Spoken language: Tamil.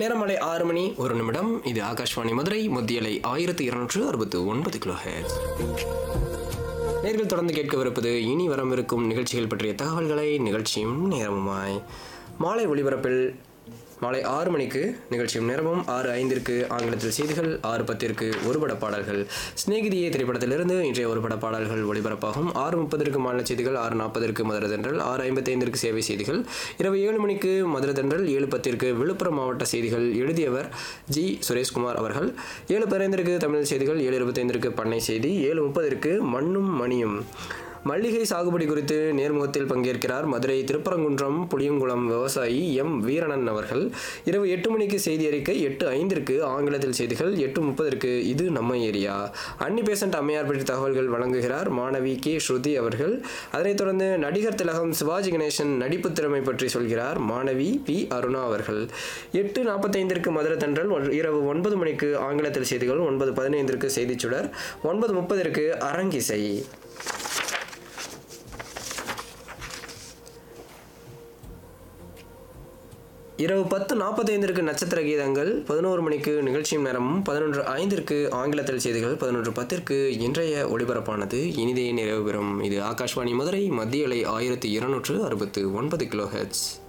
நேரமலை ஆறு மணி ஒரு நிமிடம் இது ஆகாஷ்வாணி மதுரை மத்தியலை ஆயிரத்தி இருநூற்று அறுபத்து ஒன்பது கிலோ நேர்கள் தொடர்ந்து கேட்கவிருப்பது இனி வரவிருக்கும் நிகழ்ச்சிகள் பற்றிய தகவல்களை நிகழ்ச்சியும் நேரமுமாய் மாலை ஒளிபரப்பில் மாலை ஆறு மணிக்கு நிகழ்ச்சியும் நேரமும் ஆறு ஐந்திற்கு ஆங்கிலத்தில் செய்திகள் ஆறு பத்திற்கு ஒருபட பாடல்கள் சிநேகிதியே திரைப்படத்திலிருந்து இன்றைய ஒருபட பாடல்கள் ஒளிபரப்பாகும் ஆறு முப்பதற்கு மாநில செய்திகள் ஆறு நாற்பதற்கு மதுரை தென்றல் ஆறு ஐம்பத்தைந்திற்கு சேவை செய்திகள் இரவு ஏழு மணிக்கு மதுரை தென்றல் ஏழு பத்திற்கு விழுப்புரம் மாவட்ட செய்திகள் எழுதியவர் ஜி சுரேஷ்குமார் அவர்கள் ஏழு பதினைந்திற்கு தமிழ் செய்திகள் ஏழு இருபத்தைந்திற்கு பண்ணை செய்தி ஏழு முப்பதற்கு மண்ணும் மணியும் மல்லிகை சாகுபடி குறித்து நேர்முகத்தில் பங்கேற்கிறார் மதுரை திருப்பரங்குன்றம் புளியங்குளம் விவசாயி எம் வீரணன் அவர்கள் இரவு எட்டு மணிக்கு செய்தி அறிக்கை எட்டு ஐந்திற்கு ஆங்கிலத்தில் செய்திகள் எட்டு முப்பதற்கு இது நம்ம ஏரியா அன்னி பேசண்ட் அம்மையார் பற்றி தகவல்கள் வழங்குகிறார் மாணவி கே ஸ்ருதி அவர்கள் அதனைத் தொடர்ந்து நடிகர் திலகம் சிவாஜி கணேசன் நடிப்பு திறமை பற்றி சொல்கிறார் மாணவி பி அருணா அவர்கள் எட்டு நாற்பத்தைந்திற்கு மதுரை தென்றல் ஒன்- இரவு ஒன்பது மணிக்கு ஆங்கிலத்தில் செய்திகள் ஒன்பது பதினைந்திற்கு செய்திச் சுடர் ஒன்பது முப்பதற்கு அரங்கிசை இரவு பத்து நாற்பத்தைந்திற்கு நட்சத்திர கீதங்கள் பதினோரு மணிக்கு நிகழ்ச்சியும் நேரமும் பதினொன்று ஐந்திற்கு ஆங்கிலத்தில் செய்திகள் பதினொன்று பத்திற்கு இன்றைய ஒளிபரப்பானது இனிதே நிறைவு பெறும் இது ஆகாஷ்வாணி மதுரை மத்திய அலை ஆயிரத்தி இருநூற்று அறுபத்து ஒன்பது கிலோ ஹெட்ஸ்